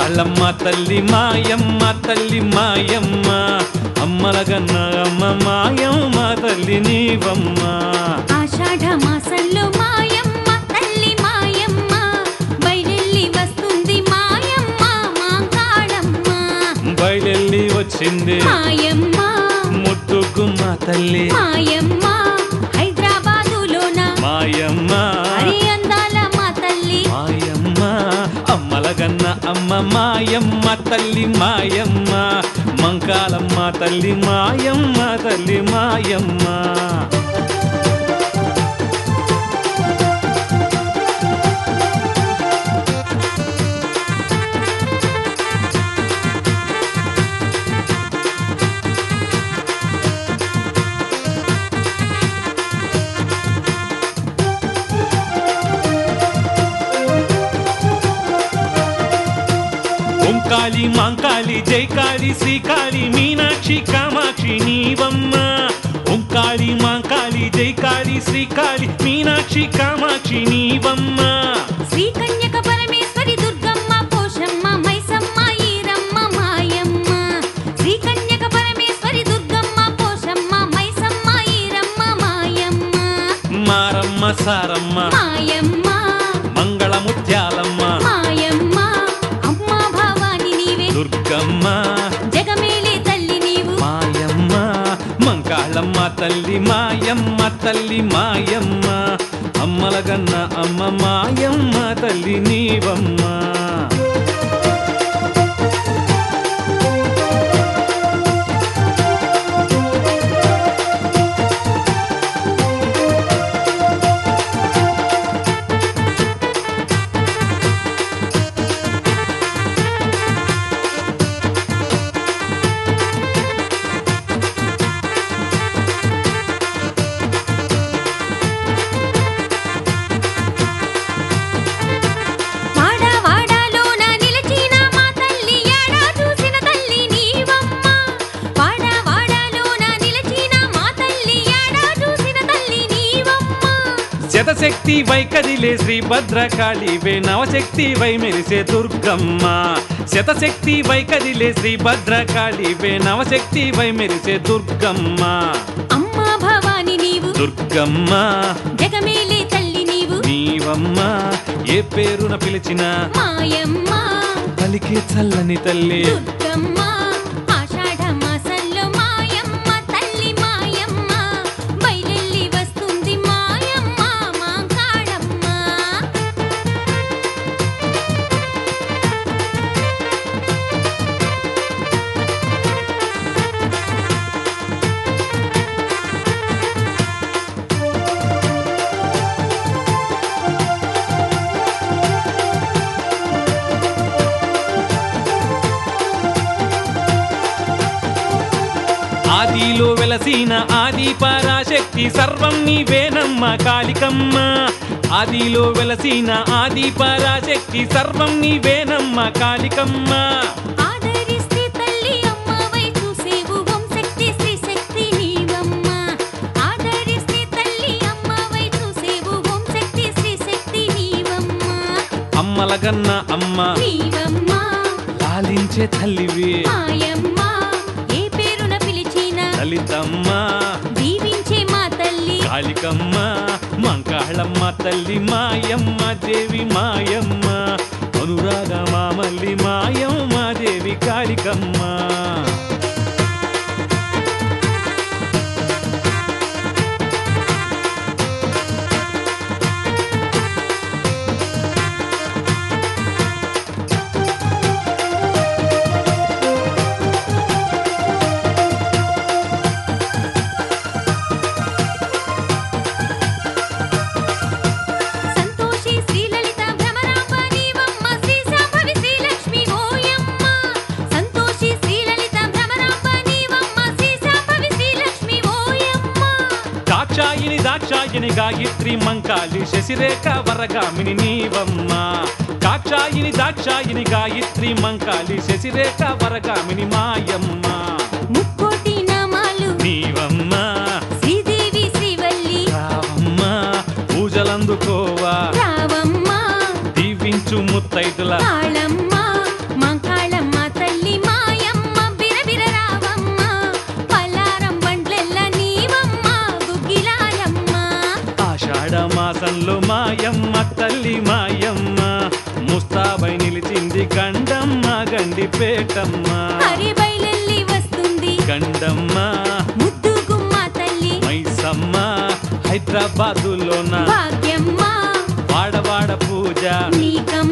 మంకాళమ్మ తల్లి మాయమ్మ తల్లి మాయమ్మ అమ్మలగన్న అమ్మ మాయమ్మ తల్లి నీవమ్మ ఆషాఢ మాసంలో మాయమ్మ తల్లి మాయమ్మ బయలెల్లి వస్తుంది మాయమ్మ మాంకాళమ్మ బయలెల్లి వచ్చింది మాయమ్మ ముద్దుగుమ్మ తల్లి మాయమ్మ హైదరాబాదులోన మాయమ్మ హరి అందాల మా తల్లి మాయమ్మ అమ్మలగన్న అమ్మ మాయమ్మ తల్లి మాయమ్మ మంకాలమ్మ తల్లి మాయమ్మ తల్లి మాయమ్మ ఓంకాళి మాంకాళి జైకాళి శ్రీకాళి మీనాక్షి కామాక్షి నీవమ్మ ఓంకాళి మాంకాళి జైకాళి శ్రీకాళి మీనాక్షి కామాక్షి నీవమ్మ శ్రీ కన్యక పరమేశ్వరి దుర్గమ్మ పోషమ్మ మైసమ్మ ఈరమ్మ మాయమ్మ శ్రీ కన్యక పరమేశ్వరి దుర్గమ్మ పోషమ్మ మైసమ్మ ఈరమ్మ మాయమ్మ మారమ్మ సారమ్మ మాయమ్మ మంగళ ముత్యాలమ్మ మాయమ్మ అమ్మ భవాని నీవే దుర్గమ్మ జగమేలే తల్లి నీవు మాయమ్మ మంకాళమ్మ తల్లి మాయమ్మ తల్లి మాయమ్మ అమ్మలగన్న అమ్మ మాయమ్మ తల్లి నీవమ్మ వాడ వాడలోన నిలిచిన మా తల్లి ఏడా చూసిన తల్లి నీవమ్మ వాడ వాడలోన నిలిచిన మా తల్లి ఏడా చూసిన తల్లి నీవమ్మ శతశక్తి వై కదిలే శ్రీ భద్రకాళి వే నవశక్తి వై మెరిసే దుర్గమ్మ శతశక్తి వై కదిలే శ్రీ భద్రకాళి వే నవశక్తి వై మెరిసే దుర్గమ్మ అమ్మ భవాని నీవు దుర్గమ్మ జగమేలే తల్లి నీవు నీవమ్మ ఏ పేరున పిలిచినా మాయమ్మ పలికే చల్లని తల్లి దుర్గమ్మ ఆషాఢ మాసంలో మాయమ్మ తల్లి మాయమ్మ బయలెల్లి వస్తుంది మాయమ్మ మాంకాళమ్మ ఆదిలో వెలసిన ఆది పరాశక్తి సర్వం నీవేనమ్మ కాళికమ్మ ఆదిలో వెలసిన ఆది పరాశక్తి సర్వం నీవేనమ్మ కాళికమ్మ ఆదరిస్తే తల్లి అమ్మవై చూసేవు ఓం శక్తి శ్రీ శక్తి నీవమ్మ ఆదరిస్తే తల్లి అమ్మవై చూసేవు ఓం శక్తి శ్రీ శక్తి నీవమ్మ అమ్మలగన్న అమ్మ నీవమ్మ లాలించే తల్లివి మాయమ్మ ఏ పేరున పిలిచిన లలితమ్మ దీవించే మా తల్లి కాళికమ్మ మంకాళమ్మ తల్లి మాయమ్మ దేవి మాయమ్మ అనురాగ మామల్లి మాయమ్మ దేవి కాళికమ్మ సంతోషి శ్రీలలిత భ్రమరాంబ నీవమ్మ శ్రీ శాంభవి శ్రీలక్ష్మి ఓయమ్మ సంతోషి శ్రీలలిత భ్రమరాంబ నీవమ్మ శ్రీ శాంభవి శ్రీలక్ష్మి ఓయమ్మ దాక్షాయిని దాక్షాయిని గాయత్రి మంకాళి శశిరేఖ వరగామిని నీవమ్మ కాక్షాయిని దాక్షాయిని గాయత్రి మంకాళి శశిరేఖ వరగామిని మాయమ్మ ముక్కోటి నామాలు నీవమ్మ శ్రీదేవి శ్రీవల్లి రావమ్మ పూజలందుకోవా రావమ్మ దీవించు ముత్తైదుల కాళమ్మ మైసంలో మాయమ్మ తల్లి మాయమ్మ ముస్తాబై నిలిచింది గండమ్మ గండిపేటమ్మ హరి బయలెల్లి వస్తుంది గండమ్మ ముద్దు గుమ్మ తల్లి మైసమ్మ హైదరాబాదులోన భాగ్యమ్మ వాడవాడ పూజ నీకమ్మ